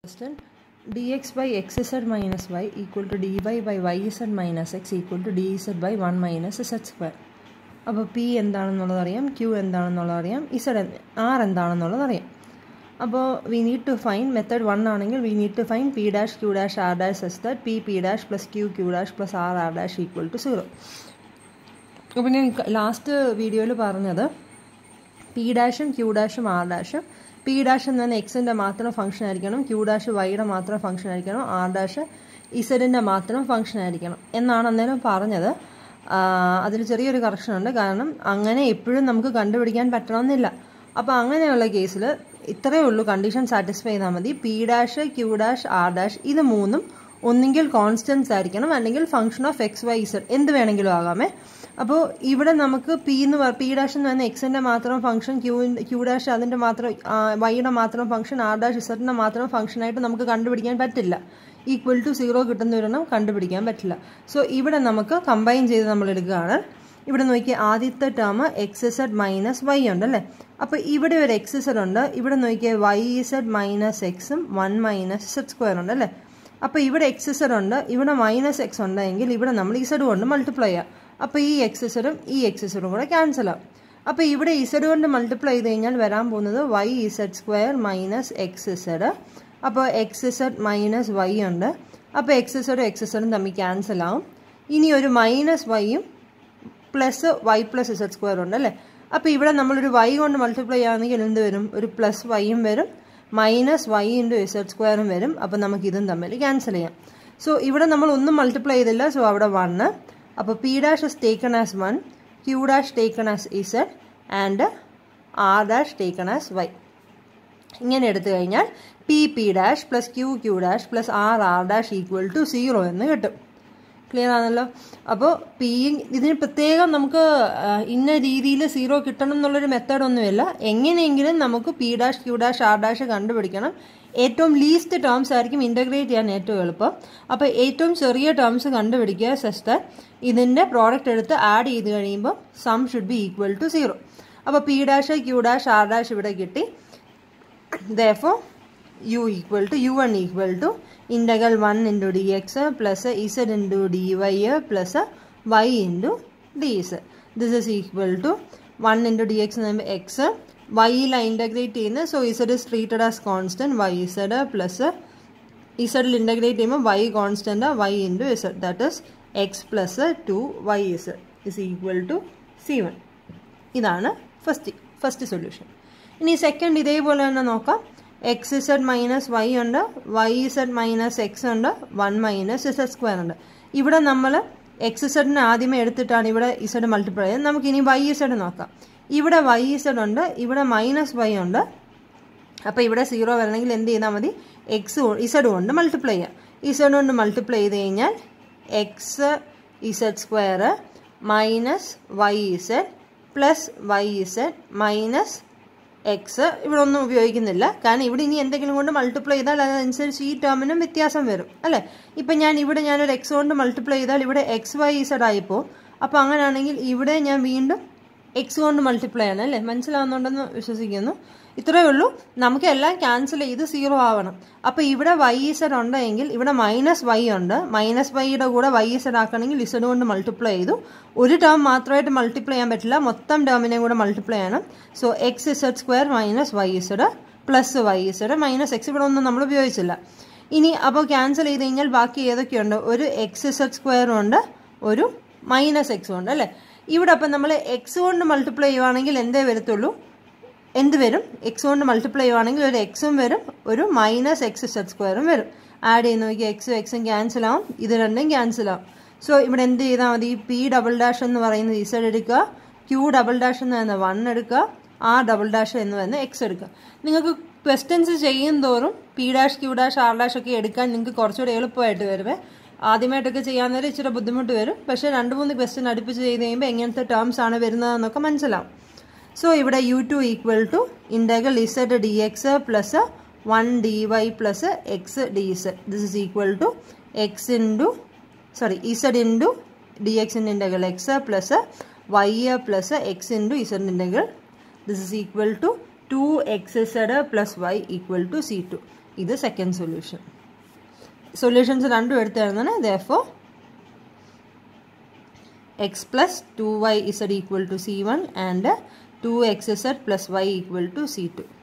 Question dx by xz minus y equal to dy by yz minus x equal to dz by 1 minus z square അപ്പോൾ P എന്താണെന്നുള്ളത് അറിയാം Q എന്താണെന്നുള്ളത് അറിയാം Z R എന്താണെന്നുള്ളത് അറിയാം അപ്പോൾ we need to find method one ആണെങ്കിൽ we need to find P dash Q dash R dash S that P P dash plus Q Q dash plus R R dash equal to zero അപ്പോൾ ഞാൻ last വീഡിയോയിൽ പറഞ്ഞത് P ഡാഷും Q ഡാഷും R ഡാഷും P dash എന്ന് പറഞ്ഞാൽ എക്സിൻ്റെ മാത്രം ഫംഗ്ഷൻ ആയിരിക്കണം ക്യൂ ഡാഷ് വൈയുടെ മാത്രം ഫംഗ്ഷൻ ആയിരിക്കണം ആർ ഡാഷ് ഇസഡിൻ്റെ മാത്രം ഫംഗ്ഷൻ ആയിരിക്കണം എന്നാണ് അന്നേരം പറഞ്ഞത് അതിൽ ചെറിയൊരു കറക്ഷൻ ഉണ്ട് കാരണം അങ്ങനെ എപ്പോഴും നമുക്ക് കണ്ടുപിടിക്കാൻ പറ്റണമെന്നില്ല അപ്പോൾ അങ്ങനെയുള്ള കേസിൽ ഇത്രയേ ഉള്ളൂ കണ്ടീഷൻ സാറ്റിസ്ഫൈ ചെയ്താൽ മതി P dash Q dash R dash ഇത് മൂന്നും ഒന്നുകിൽ കോൺസ്റ്റൻസ് ആയിരിക്കണം അല്ലെങ്കിൽ function of X Y Z എന്ത് വേണമെങ്കിലും ആകാമേ അപ്പോൾ ഇവിടെ നമുക്ക് പി എന്ന് പി ഡാഷ് എന്ന് പറയുന്ന എക്സിൻ്റെ മാത്രം ഫംഗ്ഷൻ ക്യൂ ക്യൂ ഡാഷ് അതിൻ്റെ മാത്രം വൈയുടെ മാത്രം ഫംഗ്ഷൻ ആർ ഡാഷ് ഇസഡിൻ്റെ മാത്രം ഫംഗ്ഷനായിട്ട് നമുക്ക് കണ്ടുപിടിക്കാൻ പറ്റില്ല ഈക്വൽ ടു സീറോ കിട്ടുന്ന ഒരെണ്ണം കണ്ടുപിടിക്കാൻ പറ്റില്ല സോ ഇവിടെ നമുക്ക് കമ്പൈൻ ചെയ്ത് നമ്മൾ എടുക്കുകയാണ് ഇവിടെ നോക്കി ആദ്യത്തെ term X Z minus Y ഉണ്ട് അല്ലേ അപ്പോൾ ഇവിടെ ഒരു എക്സ് ഇസഡ് ഉണ്ട് ഇവിടെ നോക്കിയാൽ വൈ ഇസഡ് മൈനസ് എക്സും വൺ മൈനസ് ഇസഡ് സ്ക്വയർ ഉണ്ട് അല്ലേ അപ്പോൾ ഇവിടെ എക്സ് ഇസഡ് ഉണ്ട് ഇവിടെ മൈനസ് എക്സ് ഉണ്ടെങ്കിൽ ഇവിടെ നമ്മൾ ഇസഡ് കൊണ്ട് മൾട്ടിപ്ലൈ ചെയ്യാം അപ്പോൾ ഈ എക്സ് ഇസഡും ഈ എക്സ് ഇസഡും കൂടെ ക്യാൻസൽ ആവും അപ്പോൾ ഇവിടെ ഇസഡ് കൊണ്ട് മൾട്ടിപ്ലൈ ചെയ്ത് കഴിഞ്ഞാൽ വരാൻ പോകുന്നത് Y Z square minus X Z അപ്പോൾ എക്സ് ഇസഡ് മൈനസ് വൈ ഉണ്ട് അപ്പോൾ എക്സ് ഇസഡും എക്സ് ഇസഡും തമ്മിൽ ക്യാൻസൽ ആവും ഇനി ഒരു മൈനസ് വൈയും plus Y plus Z square ഉണ്ട് അല്ലേ അപ്പോൾ ഇവിടെ നമ്മളൊരു വൈ കൊണ്ട് മൾട്ടിപ്ലൈ ചെയ്യുകയാണെങ്കിൽ എന്ത് വരും ഒരു പ്ലസ് വൈയും വരും മൈനസ് വൈ ഇൻറ്റു ഇസഡ് സ്ക്വയറും വരും അപ്പോൾ നമുക്ക് ഇതും തമ്മിൽ ക്യാൻസൽ ചെയ്യാം സോ ഇവിടെ നമ്മൾ ഒന്നും മൾട്ടിപ്ലൈ ചെയ്തില്ല സോ അവിടെ വണ്ണ് അപ്പോൾ P dash is taken as one Q dash taken as Z and R dash taken as Y ഇങ്ങനെ എടുത്തു കഴിഞ്ഞാൽ P P dash plus Q Q dash plus R R dash equal to zero എന്ന് കിട്ടും clear ആണല്ലോ അപ്പോൾ P ഇതിന് പ്രത്യേകം നമുക്ക് ഇന്ന രീതിയിൽ സീറോ കിട്ടണം എന്നുള്ളൊരു മെത്തേഡ് ഒന്നുമില്ല എങ്ങനെയെങ്കിലും നമുക്ക് P dash Q dash R dash കണ്ടുപിടിക്കണം ഏറ്റവും ലീസ്റ്റ് ടേംസ് ആയിരിക്കും ഇൻ്റഗ്രേറ്റ് ചെയ്യാൻ ഏറ്റവും എളുപ്പം അപ്പോൾ ഏറ്റവും ചെറിയ ടേംസ് കണ്ടുപിടിക്കുക സസ്റ്റ് ഇതിൻ്റെ പ്രോഡക്റ്റ് എടുത്ത് ആഡ് ചെയ്ത് കഴിയുമ്പോൾ sum should be equal to zero അപ്പോൾ P dash Q dash R dash ഇവിടെ കിട്ടി therefore u equal to u1 equal to integral 1 into dx plus z into dy plus y into dz. This is equal to 1 into dx എന്ന് x y ല integrate ചെയ്യുന്നത് so Z is treated as constant Y Z plus ഇസഡിൽ integrate ചെയ്യുമ്പോൾ Y constant Y into Z that is X plus two Y Z is equal to C one ഇതാണ് first first solution ഇനി second ഇതേപോലെ തന്നെ നോക്കാം X Z minus Y ഉണ്ട് Y Z minus X ഉണ്ട് one minus Z square ഉണ്ട് ഇവിടെ നമ്മൾ എക്സ് ഇസഡിനെ ആദ്യമേ എടുത്തിട്ടാണ് ഇവിടെ ഇസഡ് മൾട്ടിപ്ലൈ ചെയ്തത് നമുക്ക് ഇനി വൈ ഇസഡ് നോക്കാം ഇവിടെ വൈ ഇസഡ് ഉണ്ട് ഇവിടെ മൈനസ് വൈ ഉണ്ട് അപ്പോൾ ഇവിടെ സീറോ വരണമെങ്കിൽ എന്ത് ചെയ്താൽ മതി എക്സ് ഇസഡ് കൊണ്ട് മൾട്ടിപ്ലൈ ചെയ്യാം ഇസഡ് കൊണ്ട് മൾട്ടിപ്ലൈ ചെയ്ത് കഴിഞ്ഞാൽ X Z square minus Y Z plus Y Z minus X ഇവിടെ ഒന്നും ഉപയോഗിക്കുന്നില്ല കാരണം ഇവിടെ ഇനി എന്തെങ്കിലും കൊണ്ട് മൾട്ടിപ്ലൈ ചെയ്താൽ അതനുസരിച്ച് ഈ ടേമിനും വ്യത്യാസം വരും അല്ലേ ഇപ്പം ഞാൻ ഇവിടെ ഞാനൊരു എക്സ് കൊണ്ട് മൾട്ടിപ്ലൈ ചെയ്താൽ ഇവിടെ എക്സ് വൈ ഇസഡ് ആയിപ്പോൾ അപ്പോൾ അങ്ങനെയാണെങ്കിൽ ഇവിടെ ഞാൻ വീണ്ടും എക്സ് കൊണ്ട് മൾട്ടിപ്ലൈ ആണ് അല്ലേ മനസ്സിലാവുന്നുണ്ടെന്ന് വിശ്വസിക്കുന്നു ഇത്രയേ ഉള്ളൂ നമുക്ക് എല്ലാം ക്യാൻസൽ ചെയ്ത് സീറോ ആവണം അപ്പോൾ ഇവിടെ വൈ ഇസഡ് ഉണ്ടെങ്കിൽ ഇവിടെ മൈനസ് വൈ ഉണ്ട് മൈനസ് വൈയുടെ കൂടെ വൈ ഇസഡ് ആക്കണമെങ്കിൽ ഇസഡ് കൊണ്ട് മൾട്ടിപ്ലൈ ചെയ്തു ഒരു ടേം മാത്രമായിട്ട് മൾട്ടിപ്ലൈ ചെയ്യാൻ പറ്റില്ല മൊത്തം ടേമിനെയും കൂടെ മൾട്ടിപ്ലൈ ചെയ്യണം so X Z square minus Y Z plus Y Z minus X ഇവിടെ ഒന്നും നമ്മൾ ഉപയോഗിച്ചില്ല ഇനി അപ്പോൾ ക്യാൻസൽ ചെയ്ത് കഴിഞ്ഞാൽ ബാക്കി ഏതൊക്കെയുണ്ട് ഒരു എക്സ് ഇസഡ് സ്ക്വയറും ഉണ്ട് ഒരു മൈനസ് എക്സും ഉണ്ട് അല്ലേ ഇവിടെ അപ്പം നമ്മൾ എക്സ് കൊണ്ട് മൾട്ടിപ്ലൈ ചെയ്യുവാണെങ്കിൽ എന്തേ വരത്തുള്ളൂ എന്ത് വരും എക്സ് കൊണ്ട് മൾട്ടിപ്ലൈ ചെയ്യുവാണെങ്കിൽ ഒരു എക്സും വരും ഒരു മൈനസ് എക്സ് സെറ്റ് സ്ക്വയറും വരും ആഡ് ചെയ്ത് നോക്കിയാൽ എക്സും എക്സും ക്യാൻസൽ ആവും ഇത് രണ്ടും ക്യാൻസൽ ആവും സോ ഇവിടെ എന്ത് ചെയ്താൽ മതി പി ഡബിൾ ഡാഷ് എന്ന് പറയുന്നത് ഇസഡ് എടുക്കുക ക്യൂ ഡബിൾ ഡാഷ് എന്ന് പറയുന്നത് വൺ എടുക്കുക ആർ ഡബിൾ ഡാഷ് എന്ന് പറയുന്നത് എക്സ് എടുക്കുക നിങ്ങൾക്ക് ക്വസ്റ്റ്യൻസ് ചെയ്യും തോറും P dash Q dash R dash ഒക്കെ എടുക്കാൻ നിങ്ങൾക്ക് കുറച്ചുകൂടി എളുപ്പമായിട്ട് വരുവേ ആദ്യമായിട്ടൊക്കെ ചെയ്യാൻ നേരം ഇച്ചിരി ബുദ്ധിമുട്ട് വരും പക്ഷേ രണ്ട് മൂന്ന് ക്വസ്റ്റ്യൻ അടുപ്പിച്ച് ചെയ്ത് കഴിയുമ്പോൾ എങ്ങനത്തെ ടേംസ് ആണ് വരുന്നതെന്നൊക്കെ മനസ്സിലാവും സോ ഇവിടെ U two equal to integral Z D X plus one D Y plus X D Z this is equal to X into sorry Z into D എക്സിൻ്റെ integral X plus Y plus X into Z integral this is equal to two X Z plus Y equal to C two ഇത് second solution solutions രണ്ടും എടുത്ത് എഴുതണേ ദോ X plus two Y Z equal to C one and two X Z plus Y equal to C to